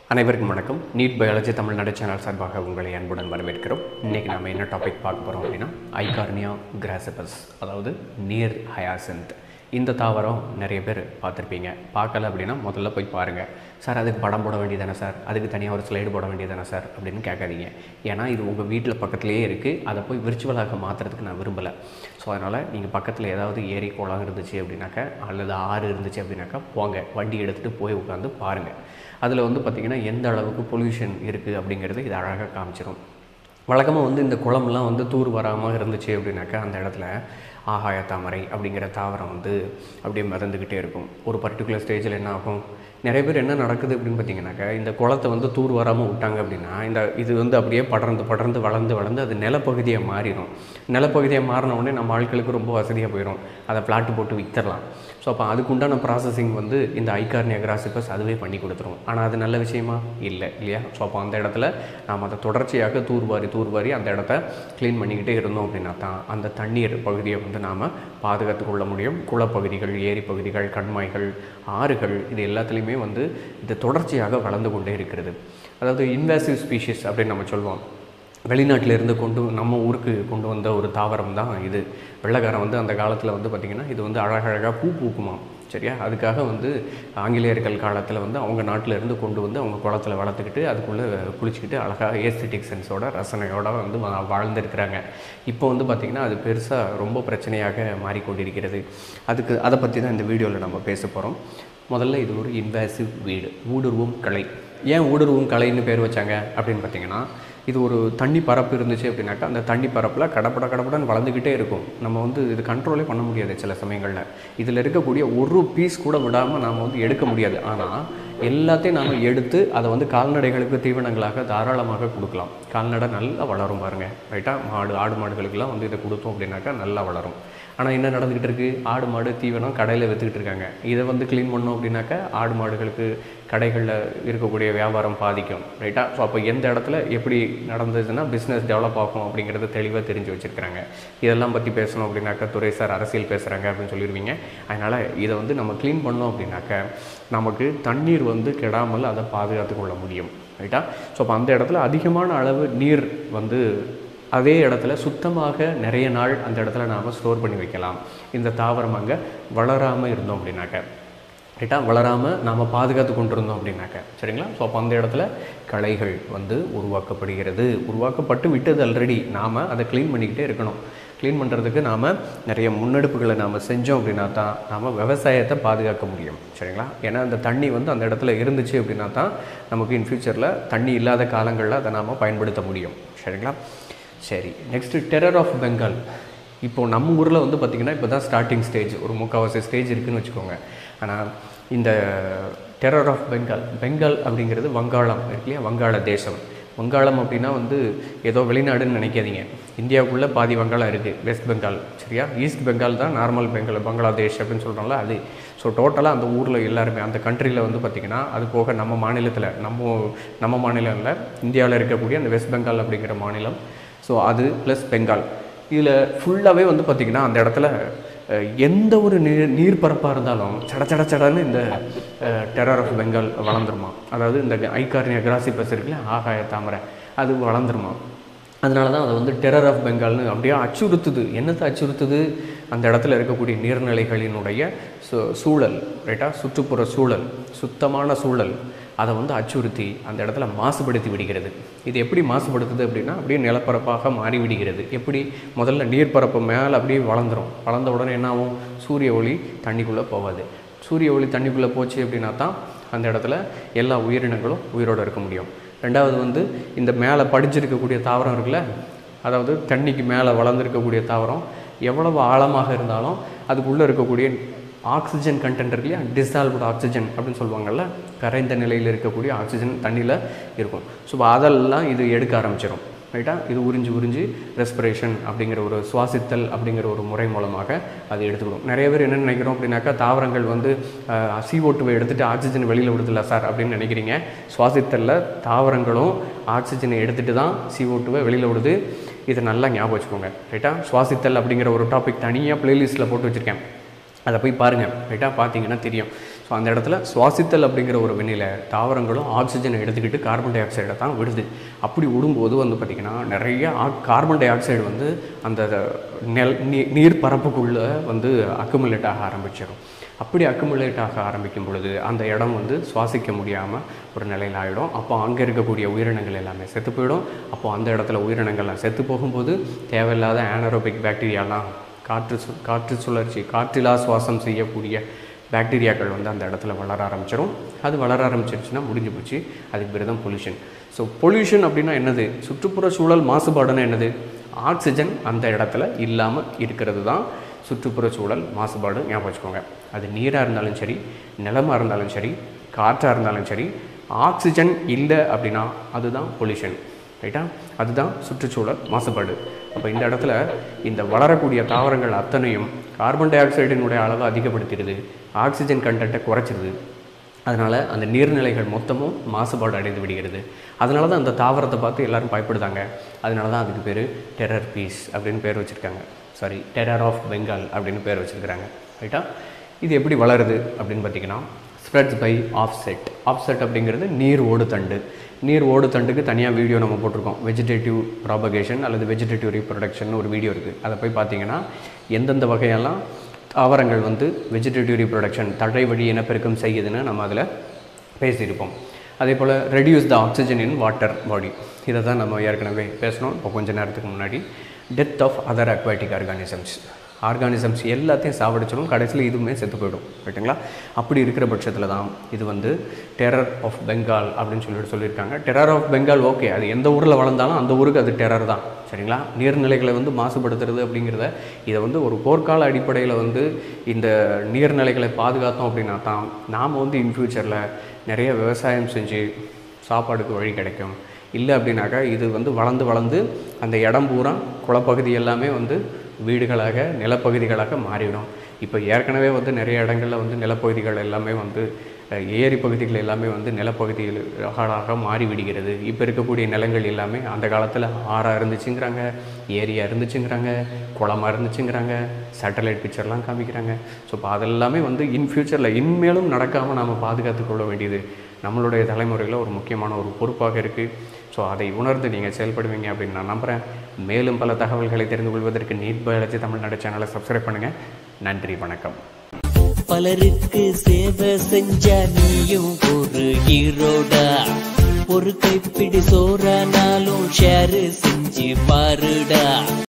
அனைவருக்கும் வணக்கம் NEET biology Tamil Nadu channel சார்பாக உங்களை அன்புடன் வரவேற்கிறோம் இன்றைக்கி நம்ம என்ன டாபிக் பார்க்க போகிறோம் அப்படின்னா ஐகார்னியா கிராசபஸ் அதாவது நீர் ஹயாசன்த் இந்த தாவரம் நிறைய பேர் பார்த்துருப்பீங்க பார்க்கல அப்படின்னா முதல்ல போய் பாருங்கள் சார் அதுக்கு படம் போட வேண்டியதானே சார் அதுக்கு தனியாக ஒரு ஸ்லைடு போட வேண்டியதானே சார் அப்படின்னு கேட்காதீங்க ஏன்னா இது உங்கள் வீட்டில் பக்கத்துலேயே இருக்குது அதை போய் விர்ச்சுவலாக மாற்றுறதுக்கு நான் விரும்பலை ஸோ அதனால் நீங்கள் பக்கத்தில் ஏதாவது ஏரி குளம் இருந்துச்சு அப்படின்னாக்கா அல்லது ஆறு இருந்துச்சு அப்படின்னாக்கா போங்க வண்டி எடுத்துகிட்டு போய் உட்காந்து பாருங்கள் அதில் வந்து பார்த்திங்கன்னா எந்த அளவுக்கு பொல்யூஷன் இருக்குது அப்படிங்கிறது இது அழகாக காமிச்சிரும் வழக்கமாக வந்து இந்த குளம்லாம் வந்து தூர் வராமல் இருந்துச்சு அப்படின்னாக்கா அந்த இடத்துல ஆகாய தாமரை அப்படிங்கிற தாவரம் வந்து அப்படியே மிதந்துக்கிட்டே இருக்கும் ஒரு பர்டிகுலர் ஸ்டேஜில் என்ன ஆகும் நிறைய பேர் என்ன நடக்குது அப்படின்னு பார்த்தீங்கன்னாக்கா இந்த குளத்தை வந்து தூர் வராமல் விட்டாங்க அப்படின்னா இந்த இது வந்து அப்படியே படர்ந்து படர்ந்து வளர்ந்து வளர்ந்து அது நிலப்பகுதியை மாறிடும் நிலப்பகுதியை மாறின உடனே நம்ம ஆட்களுக்கு ரொம்ப வசதியாக போயிடும் அதை பிளாட்டு போட்டு விற்றுடலாம் ஸோ அப்போ அதுக்குண்டான ப்ராசஸிங் வந்து இந்த ஐகார்னியா கிராசிபஸ் அதுவே பண்ணி கொடுத்துரும் ஆனால் அது நல்ல விஷயமா இல்லை இல்லையா ஸோ அப்போ அந்த இடத்துல நாம் அதை தொடர்ச்சியாக தூர்வாரி தூர்வாரி அந்த இடத்த க்ளீன் பண்ணிக்கிட்டே இருந்தோம் அப்படின்னா தான் அந்த தண்ணீர் பகுதியை வந்து நாம் பாதுகாத்து கொள்ள முடியும் குளப்பகுதிகள் ஏரி பகுதிகள் கண்மாய்கள் ஆறுகள் இது எல்லாத்துலேயுமே வந்து இது தொடர்ச்சியாக வளர்ந்து கொண்டே இருக்கிறது அதாவது இன்வேசிவ் ஸ்பீஷிஸ் அப்படின்னு நம்ம சொல்லுவோம் வெளிநாட்டில இருந்து கொண்டு நம்ம ஊருக்கு கொண்டு வந்த ஒரு தாவரம் தான் இது வெள்ளைக்காரன் வந்து அந்த காலத்தில் வந்து பார்த்திங்கன்னா இது வந்து அழகழகாக பூ பூக்குமா சரியா அதுக்காக வந்து ஆங்கிலேயர்கள் காலத்தில் வந்து அவங்க நாட்டில் இருந்து கொண்டு வந்து அவங்க குளத்தில் வளர்த்துக்கிட்டு அதுக்குள்ளே குளிச்சுக்கிட்டு அழகாக ஏஸ்தட்டிக் சென்ஸோட ரசனையோட வந்து வா- வாழ்ந்திருக்கிறாங்க இப்போ வந்து பார்த்திங்கன்னா அது பெருசாக ரொம்ப பிரச்சனையாக மாறிக்கொண்டிருக்கிறது அதுக்கு அதை பற்றி தான் இந்த வீடியோவில் நம்ம பேச போகிறோம் முதல்ல இது ஒரு இன்வேசிவ் வீடு ஊடுருவும் கலை ஏன் ஊடுருவும் கலைன்னு பேர் வச்சாங்க அப்படின்னு பார்த்தீங்கன்னா இது ஒரு தண்ணி பரப்பு இருந்துச்சு அப்படின்னாக்கா அந்த தண்ணி பரப்பில் கடப்பட கடப்படன்னு வளர்ந்துக்கிட்டே இருக்கும் நம்ம வந்து இது கண்ட்ரோலே பண்ண முடியாது சில சமயங்களில் இதில் இருக்கக்கூடிய ஒரு பீஸ் கூட விடாமல் நாம் வந்து எடுக்க முடியாது ஆனால் எல்லாத்தையும் நாம் எடுத்து அதை வந்து கால்நடைகளுக்கு தீவனங்களாக தாராளமாக கொடுக்கலாம் கால்நடை நல்லா வளரும் பாருங்கள் ரைட்டாக மாடு ஆடு மாடுகளுக்கெல்லாம் வந்து இதை கொடுத்தோம் அப்படின்னாக்கா நல்லா வளரும் ஆனால் என்ன நடந்துக்கிட்டு இருக்குது ஆடு மாடு தீவனம் கடையில் விற்றுக்கிட்டு இருக்காங்க இதை வந்து க்ளீன் பண்ணோம் அப்படின்னாக்கா ஆடு மாடுகளுக்கு கடைகளில் இருக்கக்கூடிய வியாபாரம் பாதிக்கும் ரைட்டா ஸோ அப்போ எந்த இடத்துல எப்படி நடந்ததுன்னா பிஸ்னஸ் டெவலப் ஆகும் அப்படிங்கிறத தெளிவாக தெரிஞ்சு வச்சுருக்காங்க இதெல்லாம் பற்றி பேசணும் அப்படின்னாக்கா துறை சார் அரசியல் பேசுகிறாங்க அப்படின்னு சொல்லிடுவீங்க அதனால் இதை வந்து நம்ம க்ளீன் பண்ணோம் அப்படின்னாக்கா நமக்கு தண்ணீர் வந்து கெடாமல் அதை பாதுகாத்து கொள்ள முடியும் ரைட்டா ஸோ அப்போ அந்த இடத்துல அதிகமான அளவு நீர் வந்து அதே இடத்துல சுத்தமாக நிறைய நாள் அந்த இடத்துல நாம் ஸ்டோர் பண்ணி வைக்கலாம் இந்த தாவரம் அங்கே வளராமல் இருந்தோம் அப்படின்னாக்க ரைட்டா வளராமல் நாம் பாதுகாத்து கொண்டிருந்தோம் அப்படின்னாக்க சரிங்களா ஸோ அப்போ அந்த இடத்துல களைகள் வந்து உருவாக்கப்படுகிறது உருவாக்கப்பட்டு விட்டது ஆல்ரெடி நாம் அதை க்ளீன் பண்ணிக்கிட்டே இருக்கணும் க்ளீன் பண்ணுறதுக்கு நாம் நிறைய முன்னெடுப்புகளை நாம் செஞ்சோம் அப்படின்னா தான் நாம் விவசாயத்தை பாதுகாக்க முடியும் சரிங்களா ஏன்னா அந்த தண்ணி வந்து அந்த இடத்துல இருந்துச்சு அப்படின்னா தான் நமக்கு இன் ஃபியூச்சரில் தண்ணி இல்லாத காலங்களில் அதை நாம் பயன்படுத்த முடியும் சரிங்களா சரி நெக்ஸ்ட்டு டெரர் ஆஃப் பெங்கால் இப்போது நம்ம ஊரில் வந்து பார்த்திங்கன்னா இப்போ தான் ஸ்டார்டிங் ஸ்டேஜ் ஒரு முக்கால்வாசி ஸ்டேஜ் இருக்குன்னு வச்சுக்கோங்க ஆனால் இந்த டெரர் ஆஃப் பெங்கால் பெங்கால் அப்படிங்கிறது வங்காளம் இருக்கு இல்லையா வங்காள தேசம் வங்காளம் அப்படின்னா வந்து ஏதோ வெளிநாடுன்னு நினைக்காதீங்க இந்தியாவுக்குள்ளே பாதி வங்காளம் இருக்குது வெஸ்ட் பெங்கால் சரியா ஈஸ்ட் பெங்கால் தான் நார்மல் பெங்கால் பங்களாதேஷ் அப்படின்னு சொல்கிறோம்ல அது ஸோ டோட்டலாக அந்த ஊரில் எல்லாருமே அந்த கண்ட்ரியில் வந்து பார்த்திங்கன்னா அது போக நம்ம மாநிலத்தில் நம்ம நம்ம மாநிலம் இல்லை இந்தியாவில் இருக்கக்கூடிய அந்த வெஸ்ட் பெங்கால் அப்படிங்கிற மாநிலம் ஸோ அது ப்ளஸ் பெங்கால் இதில் ஃபுல்லாகவே வந்து பார்த்திங்கன்னா அந்த இடத்துல அஹ், எந்த ஒரு நீர் நீர்ப்பரப்பாக இருந்தாலும் சட சட சடன்னு இந்த டெரர் ஆஃப் பெங்கால் வளர்ந்துருமா அதாவது இந்த ஐகார்னியா கிராசிபஸ் இருக்குல்ல ஆகாய தாமரை அது வளர்ந்துருமா அதனால தான் அதை வந்து டெரர் ஆஃப் பெங்கால்னு அப்படியே அச்சுறுத்துது என்னத்தை அச்சுறுத்துது அந்த இடத்துல இருக்கக்கூடிய நீர்நிலைகளினுடைய சூ சூழல் ரைட்டா சுற்றுப்புற சூழல் சுத்தமான சூழல் அதை வந்து அச்சுறுத்தி அந்த இடத்துல மாசுபடுத்தி விடுகிறது இது எப்படி மாசுபடுத்துது அப்படின்னா அப்படியே நிலப்பரப்பாக மாறி விடுகிறது எப்படி முதல்ல நீர்ப்பரப்பு மேலே அப்படியே வளர்ந்துரும் வளர்ந்த உடனே என்ன ஆகும் சூரிய ஒளி தண்ணிக்குள்ளே போகாது சூரிய ஒளி தண்ணிக்குள்ளே போச்சு அப்படின்னா தான் அந்த இடத்துல எல்லா உயிரினங்களும் உயிரோடு இருக்க முடியும் ரெண்டாவது வந்து இந்த மேலே படிச்சிருக்கக்கூடிய தாவரம் இருக்குல்ல அதாவது தண்ணிக்கு மேலே வளர்ந்துருக்கக்கூடிய தாவரம் எவ்வளவு ஆழமாக இருந்தாலும் அதுக்குள்ளே இருக்கக்கூடிய ஆக்சிஜன் கண்டென்ட் இருக்கு இல்லையா டிசால்வ்டு ஆக்சிஜன் அப்படின்னு சொல்லுவாங்கல்ல கரைந்த நிலையில் இருக்கக்கூடிய ஆக்சிஜன் தண்ணியில் இருக்கும் ஸோ அதெல்லாம் இது எடுக்க ஆரம்பிச்சிடும் ரைட்டா இது உறிஞ்சி உறிஞ்சி ரெஸ்பிரேஷன் அப்படிங்கிற ஒரு சுவாசித்தல் அப்படிங்கிற ஒரு முறை மூலமாக அது எடுத்துக்கிடும் நிறைய பேர் என்ன நினைக்கிறோம் அப்படின்னாக்கா தாவரங்கள் வந்து CO2 வை எடுத்துகிட்டு ஆக்சிஜன் வெளியில் விடுதில்ல சார் அப்படின்னு நினைக்கிறீங்க சுவாசித்தலில் தாவரங்களும் ஆக்சிஜனை எடுத்துகிட்டு தான் CO2 வை வெளியில் விடுது இதை நல்லா ஞாபகம் வச்சுக்கோங்க ரைட்டா சுவாசித்தல் அப்படிங்கிற ஒரு டாபிக் தனியாக ப்ளேலிஸ்ட்டில் போட்டு வச்சுருக்கேன் அதை போய் பாருங்கள் ரைட்டாக பார்த்தீங்கன்னா தெரியும் ஸோ அந்த இடத்துல சுவாசித்தல் அப்படிங்கிற ஒரு வினையில் தாவரங்களும் ஆக்சிஜனை எடுத்துக்கிட்டு கார்பன் டை ஆக்சைடை தான் விடுது அப்படி விடும்போது வந்து பார்த்திங்கன்னா நிறைய ஆக் கார்பன் டை ஆக்சைடு வந்து அந்த நெல் நீ- நீர் பரப்புக்குள்ளே வந்து அக்குமுலேட் ஆக ஆரம்பிச்சிடும் அப்படி அக்குமுலேட் ஆக ஆரம்பிக்கும் பொழுது அந்த இடம் வந்து சுவாசிக்க முடியாமல் ஒரு நிலையில் ஆகிடும் அப்போ அங்கே இருக்கக்கூடிய உயிரினங்கள் எல்லாமே செத்து போயிடும் அப்போ அந்த இடத்துல உயிரினங்கள்லாம் செத்து போகும்போது தேவையில்லாத ஆனரோபிக் பாக்டீரியாலாம் காற்று சு காற்று சுழற்சி காற்றிலா சுவாசம் செய்யக்கூடிய பாக்டீரியாக்கள் வந்து அந்த இடத்துல வளர ஆரம்பிச்சிடும் அது வளர ஆரம்பிச்சிருச்சுன்னா முடிஞ்சு போச்சு அதுக்கு பேர் தான் பொல்யூஷன் ஸோ பொல்யூஷன் அப்படின்னா என்னது சுற்றுப்புற சூழல் மாசுபாடுன்னா என்னது ஆக்சிஜன் அந்த இடத்துல இல்லாமல் இருக்கிறது தான் சுற்றுப்புற சூழல் மாசுபாடு ஞாபகம் வச்சுக்கோங்க அது நீராக இருந்தாலும் சரி நிலமாக இருந்தாலும் சரி காற்றாக இருந்தாலும் சரி ஆக்சிஜன் இல்லை அப்படின்னா அதுதான் பொல்யூஷன் ரைட்டா அதுதான் சுற்றுச்சூழல் மாசுபாடு அப்போ இந்த இடத்துல இந்த வளரக்கூடிய தாவரங்கள் அத்தனையும் கார்பன் டை ஆக்சைடினுடைய அளவை அதிகப்படுத்திடுது ஆக்சிஜன் கண்டென்ட்டை குறைச்சிருது அதனால் அந்த நீர்நிலைகள் மொத்தமும் மாசுபாடு அடைந்து விடுகிறது அதனால தான் அந்த தாவரத்தை பார்த்து எல்லாரும் பயப்படுதாங்க அதனால தான் அதுக்கு பேர் டெரர் பீஸ் அப்படின்னு பேர் வச்சுருக்காங்க சாரி டெரர் ஆஃப் பெங்கால் அப்படின்னு பேர் வச்சுருக்காங்க ரைட்டா இது எப்படி வளருது அப்படின்னு பார்த்தீங்கன்னா ஸ்ப்ரெட்ஸ் பை ஆஃப்செட் ஆஃப்செட் அப்படிங்கிறது நீர் ஓடு தண்டு நீர் ஓடு தண்டுக்கு தனியாக வீடியோ நம்ம போட்டிருக்கோம் வெஜிடேட்டிவ் ப்ராபகேஷன் அல்லது வெஜிடேட்டிவ் ரீப்ரொடக்ஷன் ஒரு வீடியோ இருக்குது அதை போய் பார்த்தீங்கன்னா எந்தெந்த வகையெல்லாம் தாவரங்கள் வந்து வெஜிடேட்டிவ் ரீப்ரொடக்ஷன் தடை வழி இனப்பெருக்கம் செய்யுதுன்னு நம்ம அதில் பேசியிருப்போம் அதே போல் reduce the oxygen in water body இதை தான் நம்ம ஏற்கனவே பேசணும் இப்போ கொஞ்ச நேரத்துக்கு முன்னாடி death of other aquatic organisms organisms எல்லாத்தையும் சாவடிச்சிடும் கடைசியில் இதுவுமே செத்து போயிடும் ரைட்டுங்களா அப்படி இருக்கிற பட்சத்தில் தான் இது வந்து டெரர் ஆஃப் பெங்கால் அப்படின்னு சொல்லிட்டு சொல்லியிருக்காங்க டெரர் ஆஃப் பெங்கால் ஓகே அது எந்த ஊரில் வளர்ந்தாலும் அந்த ஊருக்கு அது டெரர் தான் சரிங்களா நீர்நிலைகளை வந்து மாசுபடுத்துறது அப்படிங்கிறத இதை வந்து ஒரு போர்க்கால அடிப்படையில் வந்து இந்த நீர்நிலைகளை பாதுகாத்தோம் அப்படின்னா தான் நாம் வந்து இன் ஃபியூச்சரில் நிறைய விவசாயம் செஞ்சு சாப்பாடுக்கு வழி கிடைக்கும் இல்லை அப்படின்னாக்கா இது வந்து வளர்ந்து வளர்ந்து அந்த இடம் பூரா குளப்பகுதி எல்லாமே வந்து வீடுகளாக நிலப்பகுதிகளாக மாறிவிடும் இப்போ ஏற்கனவே வந்து நிறைய இடங்களில் வந்து நிலப்பகுதிகள் எல்லாமே வந்து அஹ், ஏரி பகுதிகள் எல்லாமே வந்து நிலப்பகுதிகளாக மாறி விடுகிறது இப்போ இருக்கக்கூடிய நிலங்கள் எல்லாமே அந்த காலத்தில் ஆறாக இருந்துச்சுங்கிறாங்க ஏரியாக இருந்துச்சுங்கிறாங்க குளமாக இருந்துச்சுங்கிறாங்க சேட்டலைட் பிக்சர்லாம் காமிக்கிறாங்க ஸோ இப்போ அதெல்லாமே வந்து இன் ஃபியூச்சரில் இனிமேலும் நடக்காமல் நாம் பாதுகாத்து கொள்ள வேண்டியது நம்மளுடைய தலைமுறையில் ஒரு முக்கியமான ஒரு பொறுப்பாக இருக்குது ஸோ அதை உணர்ந்து நீங்கள் செயல்படுவீங்க அப்படின்னு நான் நம்புகிறேன் மேலும் பல தகவல்களை தெரிந்து கொள்வதற்கு நீட் பயாலஜி தமிழ்நாடு சேனலை சப்ஸ்கிரைப் பண்ணுங்கள் நன்றி வணக்கம் பலருக்கு சேவை செஞ்ச நீயும் ஒரு ஹீரோடா ஒரு கைப்பிடி சோறானாலும் ஷேர் செஞ்சு பாருடா